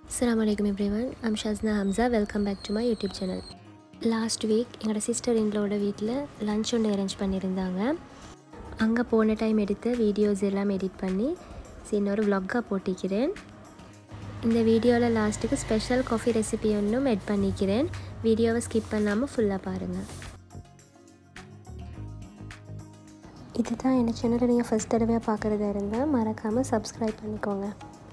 அஸ்லாம் வலைக்கம் everyone I'm Shasna Hamza welcome back to my YouTube channel last week எங்களோட sister எங்களோட வீட்டில் லன்ச் ஒன்று அரேஞ்ச் பண்ணியிருந்தாங்க அங்கே போன டைம் எடுத்த வீடியோஸ் எல்லாம் எடிட் பண்ணி சரி இன்னொரு vlog-ஆ போட்டிக்கிறேன் இந்த வீடியோவில் லாஸ்ட்டுக்கு ஸ்பெஷல் காஃபி ரெசிபி ஒன்றும் எட் பண்ணிக்கிறேன் வீடியோவை ஸ்கிப் பண்ணாமல் ஃபுல்லாக பாருங்கள் இதுதான் என்ன சேனலை நீங்கள் ஃபஸ்ட் தடவையாக பார்க்குறதா இருந்தால் மறக்காமல் சப்ஸ்கிரைப் பண்ணிக்கோங்க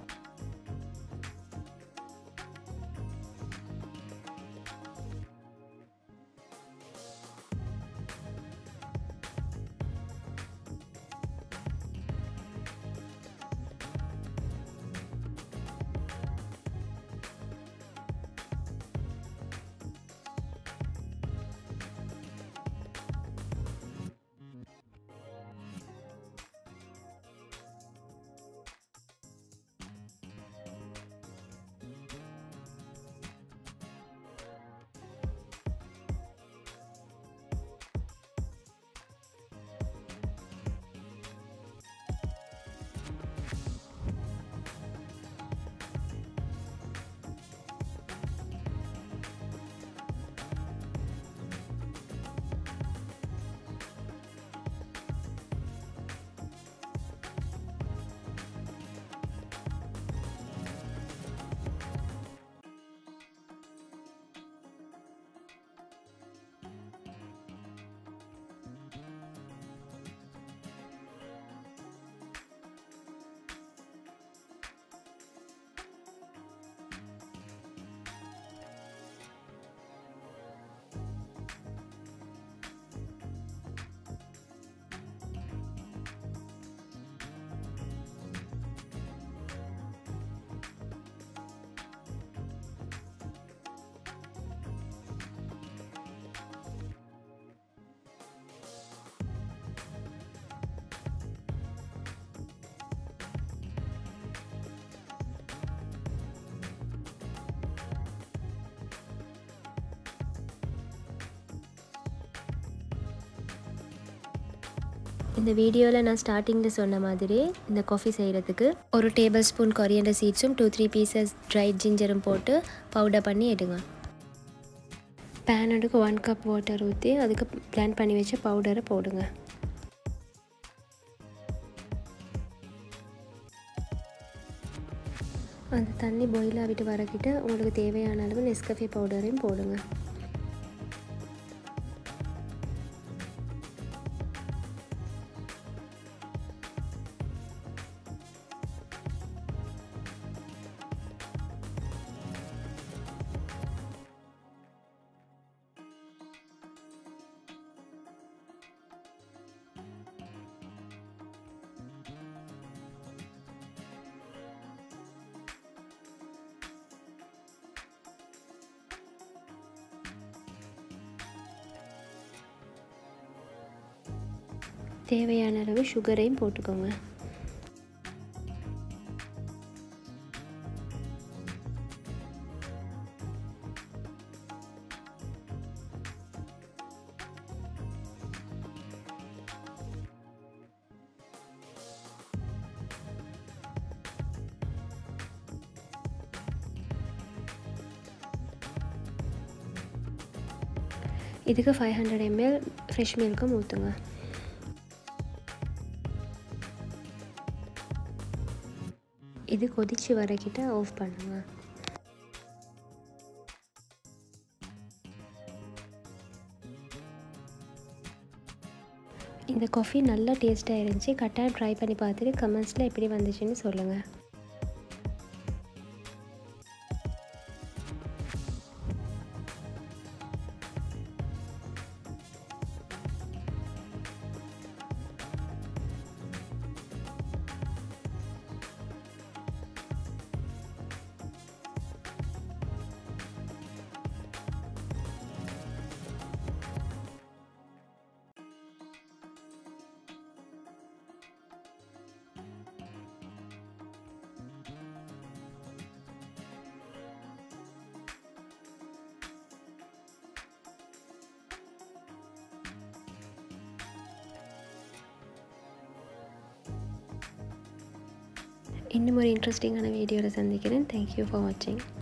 இந்த வீடியோவில் நான் ஸ்டார்டிங்கில் சொன்ன மாதிரி இந்த காஃபி செய்கிறதுக்கு ஒரு டேபிள் ஸ்பூன் கொரியண்டர் சீட்ஸும் டூ த்ரீ பீசஸ் ட்ரைட் ஜிஞ்சரும் போட்டு பவுடர் பண்ணி எடுங்க பேனுக்கு ஒன் கப் வாட்டர் ஊற்றி அதுக்கு பிளான் பண்ணி வச்ச பவுடரை போடுங்க அந்த தண்ணி பாயில் ஆகிட்டு வரக்கிட்ட உங்களுக்கு தேவையான அளவு நெஸ்கஃபே பவுடரையும் போடுங்க தேவையான அளவு சுகரையும் போட்டுக்கோங்க இதுக்கு ஃபைவ் ஹண்ட்ரட் எம்எல் ஃப்ரெஷ் மில்க்கும் ஊற்றுங்க இது கொதிச்சு வரக்கிட்ட ஆஃப் பண்ணுங்க இந்த காஃபி நல்லா டேஸ்ட்டாக இருந்துச்சு கட்டாயம் ட்ரை பண்ணி பார்த்துட்டு கமெண்ட்ஸில் எப்படி வந்துச்சுன்னு சொல்லுங்கள் இன்னும் ஒரு இன்ட்ரெஸ்டிங்கான வீடியோவில் சந்திக்கிறேன் தேங்க்யூ ஃபார் வாட்சிங்